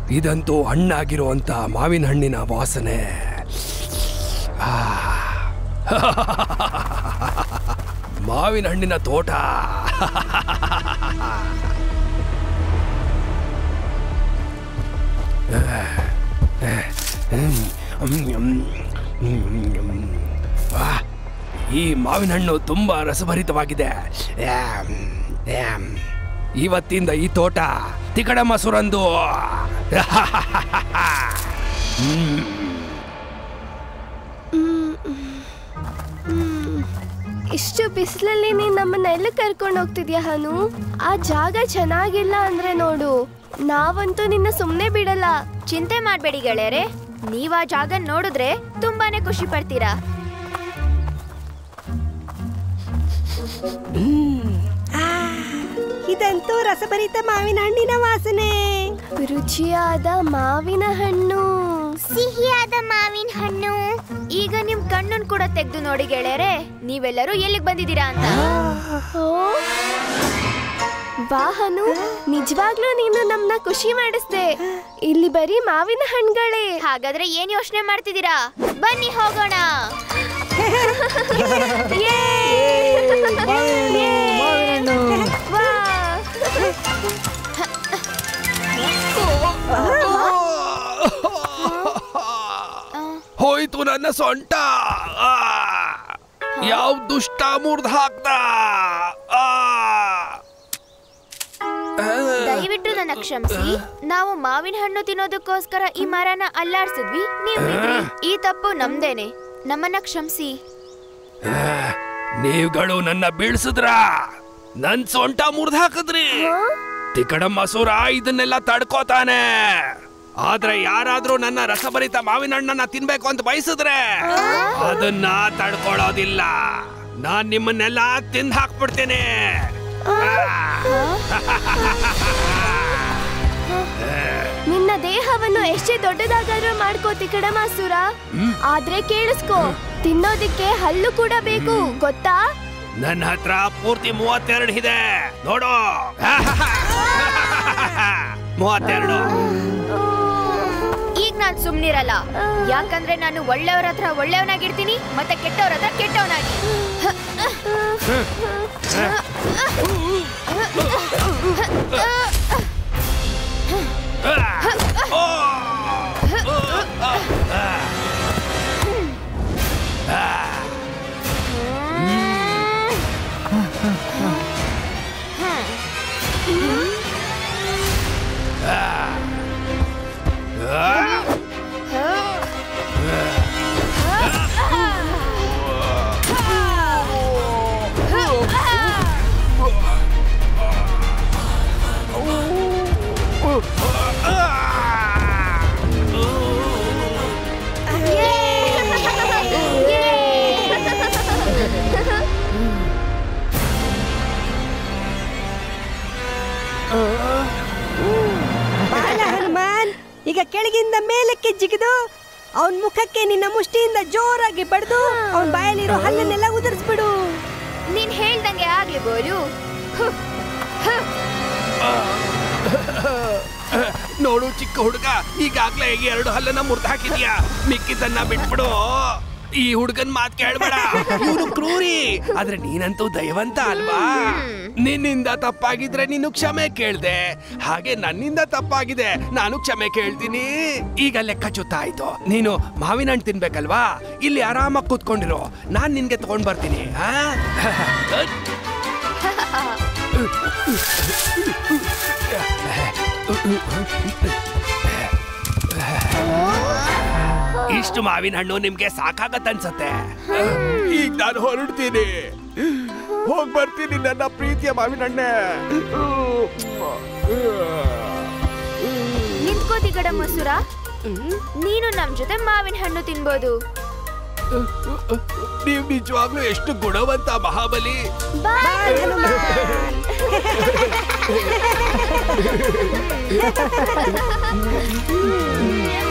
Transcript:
ಇದಂತೂ ಹಣ್ಣಾಗಿರುವಂತ ಮಾವಿನ ಹಣ್ಣಿನ ವಾಸನೆ ಆ. ಮಾವಿನ ಹಣ್ಣಿನ ತೋಟ ವಾ, ಈ ಮಾವಿನ ಹಣ್ಣು ತುಂಬಾ ರಸಭರಿತವಾಗಿದೆ ಆಮ್, ಆಮ್. ಇವತ್ತಿಂದ ಈ ತೋಟ ತಿಕಡ ಮಸೂರಂದು ಇಷ್ಟು ಬಿಸಿಲಲ್ಲಿ ನೀನ್ ನಮ್ಮನ್ನ ಎಲ್ಲ ಕರ್ಕೊಂಡು ಹೋಗ್ತಿದ್ಯಾ ಹನು ಆ ಜಾಗ ಚೆನ್ನಾಗಿಲ್ಲ ಅಂದ್ರೆ ನೋಡು ನಾವಂತೂ ನಿನ್ನ ಸುಮ್ನೆ ಬಿಡಲ್ಲ ಚಿಂತೆ ಮಾಡ್ಬೇಡಿ ಗೆಳೆಯರೆ ನೀವ್ ಆ ಜಾಗ ನೋಡಿದ್ರೆ ತುಂಬಾನೇ ಖುಷಿ ಪಡ್ತೀರಾ ಇದಂತೂ ರಸಭರಿತ ಮಾವಿನ ಹಣ್ಣಿನ ವಾಸನೆ ರುಚಿಯಾದ ಮಾವಿನ ಹಣ್ಣು ಸಿಹಿಯಾದ ಮಾವಿನ ಹಣ್ಣು ಈಗ ನಿಮ್ ಕಣ್ಣನ್ ಕೂಡ ತೆಗ್ದು ನೋಡಿ ಗೆಳೆಯರೆ ನೀವೆಲ್ಲರೂ ಎಲ್ಲಿಗೆ ಬಂದಿದ್ದೀರಾ ಅಂತ ಓ ಬಾ ಹನು ನಿಜವಾಗ್ಲೂ ನೀನು ನಮ್ನ ಖುಷಿ ಮಾಡಿಸ್ದೆ ಇಲ್ಲಿ ಬರೀ ಮಾವಿನ ಹಣ್ಗಳೇ ಹಾಗಾದ್ರೆ ಏನ್ ಯೋಚನೆ ಮಾಡ್ತಿದ್ದೀರಾ ಬನ್ನಿ ಹೋಗೋಣ ಯೇ! ಯೇ! ವಾ! ಹೋಯ್ತು ನನ್ನ ಸೊಂಟ ಆ! ಯಾವ ದುಷ್ಟ ಮುರ್ದ್ ಹಾಕ್ದ ಆ! ದಯವಿಟ್ಟು ನನ್ನ ಕ್ಷಮಿಸಿ ನಾವು ಮಾವಿನ ಹಣ್ಣು ತಿನ್ನೋದಕ್ಕೋಸ್ಕರ ಈ ಮರನ ಅಲ್ಲಾಡ್ಸಿದ್ವಿ ನೀವು ಬಿದ್ರಿ. ಈ ತಪ್ಪು ನಮ್ದೇನೆ ನಮ್ಮನ್ನ ಕ್ಷಮಿಸಿ ನೀವುಗಳು ನನ್ನ ಬೀಳ್ಸಿದ್ರ ನನ್ ಸೊಂಟ ಮುರ್ದ್ ಹಾಕಿದ್ರಿ ತಿಕಡ ಮಸೂರ ಇದನ್ನೆಲ್ಲ ತಡ್ಕೋತಾನೆ ಆದ್ರೆ ಯಾರಾದ್ರೂ ನನ್ನ ರಸಭರಿತ ಮಾವಿನ ಹಣ್ಣನ್ನ ತಿನ್ಬೇಕು ಅಂತ ಬಯಸಿದ್ರೆ ಅದನ್ನ ತಡ್ಕೊಳ್ಳೋದಿಲ್ಲ ನಾನ್ ನಿಮ್ಮನ್ನೆಲ್ಲ ತಿಂದ್ ಹಾಕ್ಬಿಡ್ತೇನೆ ನಿನ್ನ ದೇಹವನ್ನು ಎಷ್ಟೇ ದೊಡ್ಡದಾಗಾದ್ರೂ ಮಾಡ್ಕೋತಿ ಕಡಮಾಸುರ ಆದ್ರೆ ಕೇಳಿಸ್ಕೋ ತಿನ್ನೋದಿಕ್ಕೆ ಹಲ್ಲು ಕೂಡ ಬೇಕು ಗೊತ್ತಾ ನನ್ನ ಹತ್ರ ಪೂರ್ತಿ ಮೂವತ್ತೆರಡು ಇದೆ ನೋಡು ಮೂವತ್ತೆರಡು ಈಗ ನಾನ್ ಸುಮ್ನಿರಲ್ಲ ಯಾಕಂದ್ರೆ ನಾನು ಒಳ್ಳೆಯವ್ರ ಹತ್ರ ಒಳ್ಳೆಯವನಾಗಿರ್ತೀನಿ ಮತ್ತೆ ಕೆಟ್ಟವ್ರ ಹತ್ರ ಕೆಟ್ಟವನಾಗಿ ಬಾಲ ಹನುಮಾನ್ ಈಗ ಕೆಳಗಿಂದ ಮೇಲಕ್ಕೆ ಜಿಗಿದು ಅವನ್ ಮುಖಕ್ಕೆ ನಿನ್ನ ಮುಷ್ಟಿಯಿಂದ ಜೋರಾಗಿ ಬಡ್ದು ಅವನ್ ಬಾಯಲ್ಲಿರೋ ಹಲ್ಲನ್ನೆಲ್ಲ ಉದುರಿಸ್ಬಿಡು ನೀನ್ ಹೇಳ್ದಂಗೆ ಆಗ್ಲಿ ಗೋರು ನೋಡು ಚಿಕ್ಕ ಹುಡುಗ ಈಗಾಗ್ಲೇ ಎರಡು ಹಲ್ಲನ್ನ ಮುರ್ದು ಹಾಕಿದ್ಯಾ ಮಿಕ್ಕಿದ್ದನ್ನ ಬಿಟ್ಬಿಡು ಈ ಹುಡುಗನ್ ಮಾತ್ ಕೇಳ್ಬೇಡ ಇವನು ಕ್ರೂರಿ ಆದ್ರೆ ನೀನಂತೂ ದಯವಂತ ಅಲ್ವಾ ನಿನ್ನಿಂದ ತಪ್ಪಾಗಿದ್ರೆ ನೀನು ಕ್ಷಮೆ ಕೇಳ್ದೆ ಹಾಗೆ ನನ್ನಿಂದ ತಪ್ಪಾಗಿದೆ ನಾನು ಕ್ಷಮೆ ಕೇಳ್ತೀನಿ ಈಗ ಲೆಕ್ಕ ಚುತ್ತ ಆಯ್ತು ನೀನು ಮಾವಿನ ಹಣ್ಣು ತಿನ್ಬೇಕಲ್ವಾ ಇಲ್ಲಿ ಆರಾಮಾಗಿ ಕೂತ್ಕೊಂಡಿರೋ ನಾನ್ ನಿನ್ಗೆ ತಗೊಂಡ್ ಬರ್ತೀನಿ ಆ? ಇಷ್ಟು ಮಾವಿನ ಹಣ್ಣು ನಿಮ್ಗೆ ಸಾಕಾಗತ್ತನ್ಸತ್ತೆ ಈಗ ನಾನು ಹೊರಡ್ತೀನಿ ಹೋಗ್ ಬರ್ತೀನಿ ನನ್ನ ಪ್ರೀತಿಯ ಮಾವಿನ ಹಣ್ಣೆ ನಿಂತ್ಕೋತಿ ಗಡ ಮಸೂರ ನೀನು ನಮ್ ಜೊತೆ ಮಾವಿನ ಹಣ್ಣು ತಿನ್ಬೋದು ನೀವು ನಿಜವಾಗ್ಲೂ ಎಷ್ಟು ಗುಣವಂತ ಮಹಾಬಲಿ ಬಾಯ್ ಹನುಮಾನ್